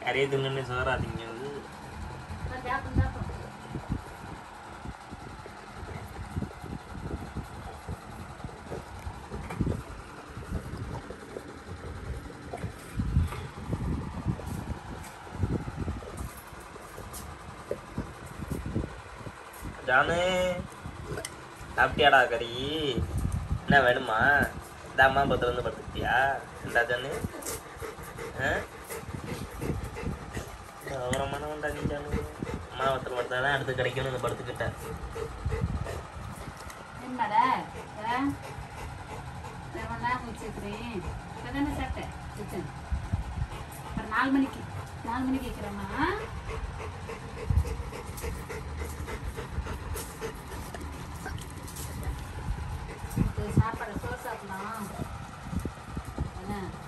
கரையை தின்னு சோறாதீங்க சாப்பிடும் சாப்பிடும் ஜானு சாப்பிட்டியாடா கறி என்ன வேணுமா இந்த அம்மா பத்திரம் வந்து படுத்துக்கிட்டியா என்ன ஜானு ஆ கௌரவமான உண்டா நீ ஜானு அம்மா பத்திரம் படுத்தா தான் அடுத்து கிடைக்கும்னு இந்த படுத்துக்கிட்டேன் என்னடா ரொம்ப நேரம் வச்சுக்கிறேன் இப்போ தானே சாப்பிட்டேன் கிச்சன் அப்புறம் நாலு மணிக்கு நாலு மணிக்கு வைக்கிறேம்மா இது சாப்பாடு சோறு சாப்பிடலாம் என்ன